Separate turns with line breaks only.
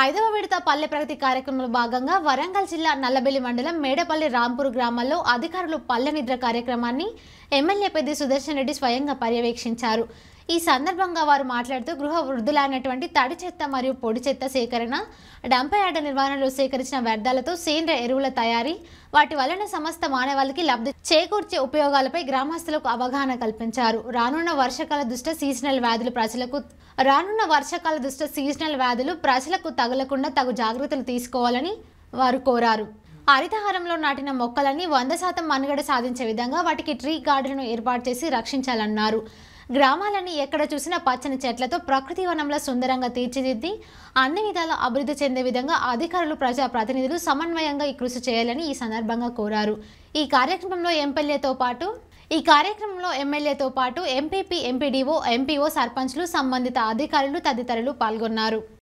ఐదవ విడత పల్లె ప్రగతి కార్యక్రమంలో భాగంగా వరంగల్ జిల్లా నల్లబెల్లి మండలం మేడపల్లి రాంపూర్ గ్రామాల్లో అధికారులు పల్లె నిద్ర కార్యక్రమాన్ని ఎమ్మెల్యే పెద్ది సుదర్శన్ రెడ్డి స్వయంగా పర్యవేక్షించారు ఈ సందర్భంగా వారు మాట్లాడుతూ గృహ వృద్ధులైనటువంటి తడి చెత్త మరియు పొడి చెత్త సేకరణ డంపయార్డ్ నిర్వహణలో సేకరించిన వ్యర్థాలతో సేంద్రియ ఎరువుల తయారీ వాటి వలన సమస్త మానవాళికి లబ్ధి చేకూర్చే ఉపయోగాలపై గ్రామస్తులకు అవగాహన కల్పించారు రానున్న వర్షకాల దుష్ట సీజనల్ వ్యాధులు ప్రజలకు రానున్న వర్షకాల దుష్ట సీజనల్ వ్యాధులు ప్రజలకు తగలకుండా తగు జాగ్రత్తలు తీసుకోవాలని వారు కోరారు హరితహారంలో నాటిన మొక్కలని వంద శాతం మనుగడ సాధించే విధంగా వాటికి ట్రీ గార్డెన్ను ఏర్పాటు చేసి రక్షించాలన్నారు గ్రామాలని ఎక్కడ చూసినా పచ్చని చెట్లతో ప్రకృతి వనంలో సుందరంగా తీర్చిదిద్ది అన్ని విధాల అభివృద్ధి చెందే విధంగా అధికారులు ప్రజా ప్రతినిధులు సమన్వయంగా ఈ కృషి చేయాలని ఈ సందర్భంగా కోరారు ఈ కార్యక్రమంలో ఎమ్మెల్యేతో పాటు ఈ కార్యక్రమంలో ఎమ్మెల్యేతో పాటు ఎంపీపీ ఎంపీడీఓ ఎంపీఓ సర్పంచ్లు సంబంధిత అధికారులు తదితరులు పాల్గొన్నారు